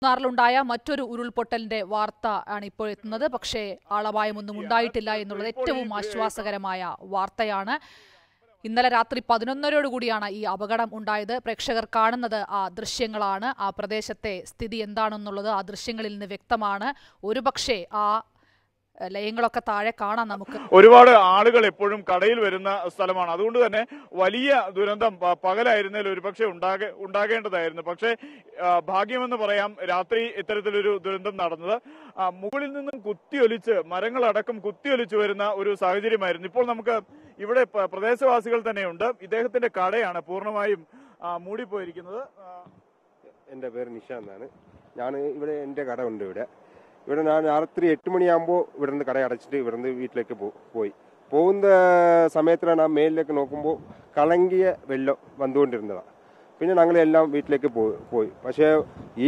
മൂന്നാറിലുണ്ടായ മറ്റൊരു ഉരുൾപൊട്ടലിന്റെ വാർത്ത ആണ് ഇപ്പോൾ എത്തുന്നത് പക്ഷേ ആളപായമൊന്നും ഉണ്ടായിട്ടില്ല എന്നുള്ളത് ഏറ്റവും ആശ്വാസകരമായ വാർത്തയാണ് ഇന്നലെ രാത്രി പതിനൊന്നരയോട് കൂടിയാണ് ഈ അപകടം ഉണ്ടായത് പ്രേക്ഷകർ കാണുന്നത് ആ ദൃശ്യങ്ങളാണ് ആ പ്രദേശത്തെ സ്ഥിതി എന്താണെന്നുള്ളത് ആ ദൃശ്യങ്ങളിൽ നിന്ന് വ്യക്തമാണ് ഒരുപക്ഷെ ആ എഹ്, ലയങ്ങളൊക്കെ താഴെ കാണാം നമുക്ക് ഒരുപാട് ആളുകൾ എപ്പോഴും കടയിൽ വരുന്ന സ്ഥലമാണ് അതുകൊണ്ട് തന്നെ വലിയ ദുരന്തം പ- പകലായിരുന്നതിൽ ഒരുപക്ഷെ ഉണ്ടാകെ ഉണ്ടാകേണ്ടതായിരുന്നു പക്ഷേ ആ, ഭാഗ്യമെന്ന് പറയാം രാത്രി ഇത്തരത്തിലൊരു ദുരന്തം നടന്നത് ആ, മുകളിൽ നിന്നും കുത്തിയൊലിച്ച് മരങ്ങളടക്കം കുത്തിയൊലിച്ചു വരുന്ന ഒരു സാഹചര്യമായിരുന്നു ഇപ്പോൾ നമുക്ക് ഇവിടെ പ- പ്രദേശവാസികൾ തന്നെയുണ്ട് ഇദ്ദേഹത്തിന്റെ കടയാണ് പൂർണ്ണമായും ആ, മൂടിപ്പോയിരിക്കുന്നത് ആ, എൻ്റെ പേര് നിഷ എന്നാണ് ഞാൻ ഇവിടെ എൻ്റെ കട ഉണ്ട് ഇവിടെ ഇവിടെ ഞാൻ രാത്രി എട്ട് മണിയാകുമ്പോൾ ഇവിടെ നിന്ന് കട അടച്ചിട്ട് ഇവിടെ നിന്ന് വീട്ടിലേക്ക് പോ- പോയി പോകുന്ന സമയത്തിലാണ് ആ മേലിലേക്ക് നോക്കുമ്പോൾ കളങ്കിയ വെള്ളം വന്നുകൊണ്ടിരുന്നതാണ് പിന്നെ ഞങ്ങളെല്ലാം വീട്ടിലേക്ക് പോയി പോയി പക്ഷേ ഈ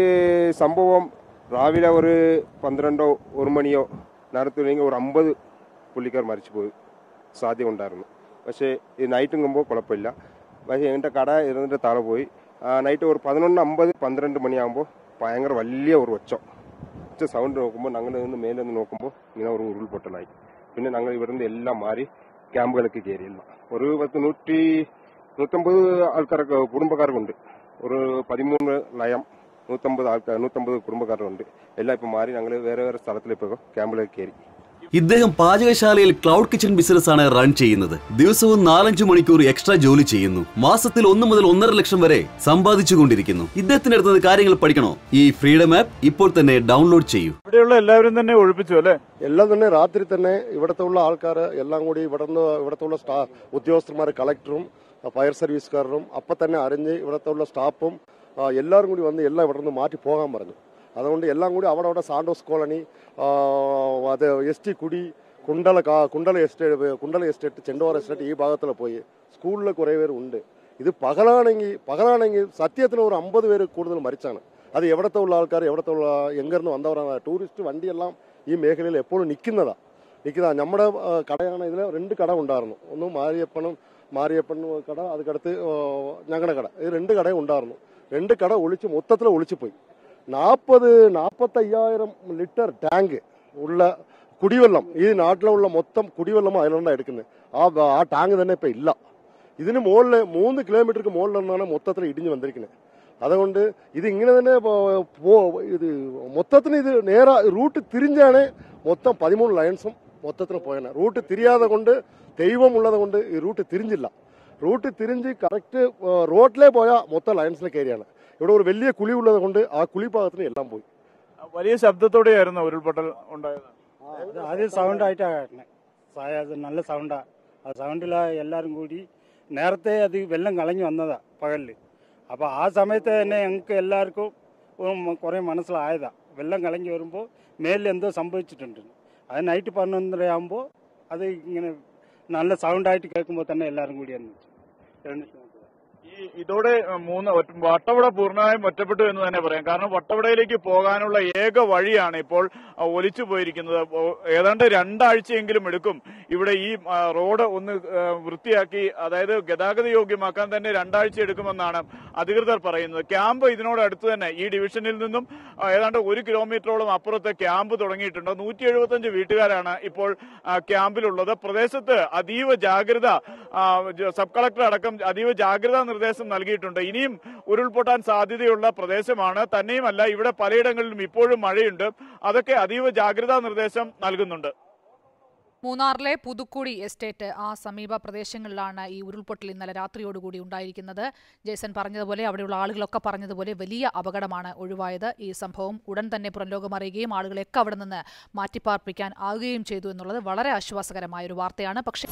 സംഭവം രാവിലെ ഒരു പന്ത്രണ്ടോ ഒരു മണിയോ നേരത്തുണ്ടെങ്കിൽ ഒരു അമ്പത് പുള്ളിക്കാർ മരിച്ചു പോയി സാധ്യത ഉണ്ടായിരുന്നു പക്ഷേ ഈ നൈറ്റുങ്ങുമ്പോൾ കുഴപ്പമില്ല പക്ഷേ എൻ്റെ കട ഇരുന്നിട്ട് താഴെ പോയി ആ, നൈറ്റ് ഒരു പതിനൊന്ന് അമ്പത് പന്ത്രണ്ട് മണിയാകുമ്പോൾ ഭയങ്കര വലിയ ഒരു ഒച്ച ഒച്ച സൗണ്ട് നോക്കുമ്പോൾ ഞങ്ങൾ നിന്ന് മേലെ നിന്ന് നോക്കുമ്പോൾ ഇങ്ങനെ ഒരു ഉരുൾപൊട്ടലായി പിന്നെ ഞങ്ങൾ ഇവിടുന്ന് എല്ലാം മാറി ക്യാമ്പുകളിലേക്ക് കയറിയില്ല ഒരു പത്ത് നൂറ്റി നൂറ്റമ്പത് ആൾക്കാരൊക്കെ കുടുംബക്കാർക്കുണ്ട് ഒരു പതിമൂന്ന് ലയം നൂറ്റമ്പത് ആൾക്കാർ നൂറ്റമ്പത് കുടുംബക്കാരുണ്ട് എല്ലാം ഇപ്പം മാറി ഞങ്ങൾ വേറെ വേറെ സ്ഥലത്തിലിപ്പോൾ ക്യാമ്പിലേക്ക് കയറി ഇദ്ദേഹം പാചകശാലയിൽ ക്ലൗഡ് കിച്ചൺ ബിസിനസ് ആണ് റൺ ചെയ്യുന്നത് ദിവസവും നാലഞ്ചു മണിക്കൂർ എക്സ്ട്രാ ജോലി ചെയ്യുന്നു മാസത്തിൽ ഒന്ന് മുതൽ ഒന്നര ലക്ഷം വരെ സമ്പാദിച്ചുകൊണ്ടിരിക്കുന്നു ഇദ്ദേഹത്തിന്റെ അടുത്ത് കാര്യങ്ങൾ പഠിക്കണോ ഈ ഫ്രീഡം ആപ്പ് ഇപ്പോൾ തന്നെ ഡൗൺലോഡ് ചെയ്യൂ ഇവിടെയുള്ള എല്ലാവരും തന്നെ ഒഴിപ്പിച്ചു അല്ലെ എല്ലാം തന്നെ രാത്രി തന്നെ ഇവിടുത്തെ ഉള്ള ആൾക്കാർ എല്ലാം കൂടി ഇവിടുന്ന് ഇവിടുത്തെ ഉള്ള സ്റ്റാ ഉദ്യോഗസ്ഥന്മാർ കളക്ടറും ഫയർ സർവീസുകാരനും അപ്പം തന്നെ അറിഞ്ഞ് ഇവിടുത്തെ ഉള്ള സ്റ്റാഫും ആ, എല്ലാവരും കൂടി വന്ന് എല്ലാം ഇവിടെ നിന്ന് മാറ്റി പോകാൻ പറഞ്ഞു അതുകൊണ്ട് എല്ലാം കൂടി അവിടെ അവിടെ സാൻഡോസ് കോളനി ആ, അത് എസ് ടി കുടി കുണ്ടല കാ- Kundala estate Kundala estate Chendora estate ഈ ഭാഗത്തിൽ പോയി സ്കൂളിൽ കുറേ പേര് ഉണ്ട് ഇത് പകലാണെങ്കിൽ പകലാണെങ്കിൽ സത്യത്തിന് ഒരു അമ്പത് പേര് കൂടുതൽ മരിച്ചാണ് അത് എവിടത്തെ ഉള്ള ആൾക്കാർ എവിടത്തെ ഉള്ള എങ്കിരുന്ന് വന്നവരാണ് ടൂറിസ്റ്റ് വണ്ടിയെല്ലാം ഈ മേഖലയിൽ എപ്പോഴും നിൽക്കുന്നതാ നിൽക്കുന്നതാ നമ്മുടെ ആ, കടയാണ് ഇതിൽ രണ്ട് കട ഉണ്ടായിരുന്നു ഒന്ന് മാരിയപ്പനും മാരിയപ്പൻ കട അതുക്കടുത്ത് ഞങ്ങളുടെ കട ഇത് രണ്ട് കട ഉണ്ടായിരുന്നു രണ്ട് കട ഒളിച്ച് മൊത്തത്തിൽ ഒളിച്ചു പോയി നാൽപ്പത് നാൽപ്പത്തയ്യായിരം ലിറ്റർ ടാങ്ക് ഉള്ള കുടിവെള്ളം ഈ നാട്ടിലുള്ള മൊത്തം കുടിവെള്ളം അതിലുണ്ടാണ് എടുക്കുന്നത് ആ ആ ടാങ്ക് തന്നെ ഇപ്പം ഇല്ല ഇതിന് മുകളിൽ മൂന്ന് കിലോമീറ്റർക്ക് മുകളിൽ നിന്നാണ് മൊത്തത്തിൽ ഇടിഞ്ഞു വന്നിരിക്കുന്നത് അതുകൊണ്ട് ഇത് ഇങ്ങനെ തന്നെ പോ- പോ- ഇത് മൊത്തത്തിന് ഇത് നേരെ റൂട്ട് തിരിഞ്ഞാണ് മൊത്തം പതിമൂന്ന് ലയൺസും മൊത്തത്തിൽ പോയത് റൂട്ട് തിരിയാതെ കൊണ്ട് ദൈവം ഉള്ളത് കൊണ്ട് ഈ റൂട്ട് തിരിഞ്ഞില്ല റൂട്ട് തിരിഞ്ഞ് കറക്റ്റ് റോഡിലേ പോയാൽ മൊത്തം ലയൺസിലെ കയറിയാണ് ഇവിടെ ഒരു വലിയ കുഴി ഉള്ളത് കൊണ്ട് ആ കുഴി ഭാഗത്തിന് എല്ലാം പോയി വലിയ ശബ്ദത്തോടെയായിരുന്നു ഉരുൾപൊട്ടൽ ഉണ്ടായത് അത് ആദ്യം സൗണ്ട് ആയിട്ടാണ് അത് നല്ല സൗണ്ടാ ആ സൗണ്ടിൽ എല്ലാവരും കൂടി നേരത്തെ അത് വെള്ളം കളഞ്ഞു വന്നതാ പകലിൽ അപ്പോൾ ആ സമയത്ത് തന്നെ ഞങ്ങൾക്ക് എല്ലാവർക്കും ഉം കുറേ മനസ്സിലായതാ വെള്ളം കളഞ്ഞു വരുമ്പോൾ മേലിൽ എന്തോ സംഭവിച്ചിട്ടുണ്ട് അത് നൈറ്റ് പതിനൊന്നര ആകുമ്പോൾ അത് ഇങ്ങനെ നല്ല സൗണ്ടായിട്ട് കേൾക്കുമ്പോൾ തന്നെ എല്ലാവരും കൂടി എന്ന് എഴുന്നേറ്റ് നോക്കുക. ഈ ഇതോടെ ഏഹ്, മൂന്ന് ഒറ്റ- വട്ടവട പൂർണ്ണമായും ഒറ്റപ്പെട്ടു എന്ന് തന്നെ പറയാം കാരണം വട്ടവടയിലേക്ക് പോകാനുള്ള ഏക വഴിയാണ് ഇപ്പോൾ ആ, ഒലിച്ചു പോയിരിക്കുന്നത് ഓ- ഏതാണ്ട് രണ്ടാഴ്ചയെങ്കിലും എടുക്കും ഇവിടെ ഈ ആ, റോഡ് ഒന്ന് ആ, വൃത്തിയാക്കി അതായത് ഗതാഗത യോഗ്യമാക്കാൻ തന്നെ രണ്ടാഴ്ച എടുക്കുമെന്നാണ് അധികൃതർ പറയുന്നത് ക്യാമ്പ് ഇതിനോട് അടുത്ത് തന്നെ ഈ ഡിവിഷനിൽ നിന്നും ആ, ഏതാണ്ട് ഒരു കിലോമീറ്ററോളം അപ്പുറത്ത് ക്യാമ്പ് തുടങ്ങിയിട്ടുണ്ട് നൂറ്റി എഴുപത്തഞ്ച് വീട്ടുകാരാണ് ഇപ്പോൾ ആ, ക്യാമ്പിലുള്ളത് പ്രദേശത്ത് അതീവ ജാഗ്രത ആ, ജ- സബ് കളക്ടർ അടക്കം അതീവ ജാഗ്രതാ നിർദ്ദേശം നൽകിയിട്ടുണ്ട് ഇനിയും ഉരുൾപൊട്ടാൻ സാധ്യതയുള്ള പ്രദേശമാണ് തന്നെയുമല്ല ഇവിടെ പലയിടങ്ങളിലും ഇപ്പോഴും മഴയുണ്ട് അതൊക്കെ അതീവ ജാഗ്രതാ നിർദ്ദേശം നൽകുന്നുണ്ട് മൂന്നാറിലെ പുതുക്കുടി എസ്റ്റേറ്റ് ആ സമീപ പ്രദേശങ്ങളിലാണ് ഈ ഉരുൾപൊട്ടൽ ഇന്നലെ രാത്രിയോടുകൂടി ഉണ്ടായിരിക്കുന്നത് ജേസൺ പറഞ്ഞതുപോലെ അവിടെയുള്ള ആളുകളൊക്കെ പറഞ്ഞതുപോലെ വലിയ അപകടമാണ് ഒഴിവായത് ഈ സംഭവം ഉടൻ തന്നെ പുറംലോകം അറിയുകയും ആളുകളെയൊക്കെ അവിടെ നിന്ന് മാറ്റിപ്പാർപ്പിക്കാൻ ആകുകയും ചെയ്തു എന്നുള്ളത് വളരെ ആശ്വാസകരമായ ഒരു വാർത്തയാണ് പക്ഷേ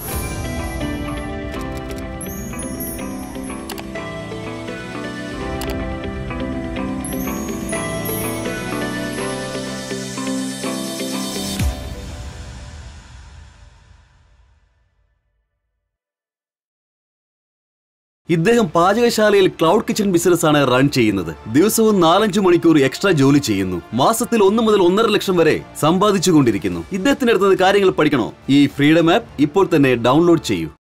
ഇദ്ദേഹം പാചകശാലയിൽ ക്ലൗഡ് കിച്ചൺ ബിസിനസ് ആണ് റൺ ചെയ്യുന്നത് ദിവസവും നാലഞ്ചു മണിക്കൂർ എക്സ്ട്രാ ജോലി ചെയ്യുന്നു മാസത്തിൽ ഒന്ന് മുതൽ ഒന്നര ലക്ഷം വരെ സമ്പാദിച്ചുകൊണ്ടിരിക്കുന്നു ഇദ്ദേഹത്തിന്റെ അടുത്ത് കാര്യങ്ങൾ പഠിക്കണോ ഈ ഫ്രീഡം ആപ്പ് ഇപ്പോൾ തന്നെ ഡൗൺലോഡ് ചെയ്യൂ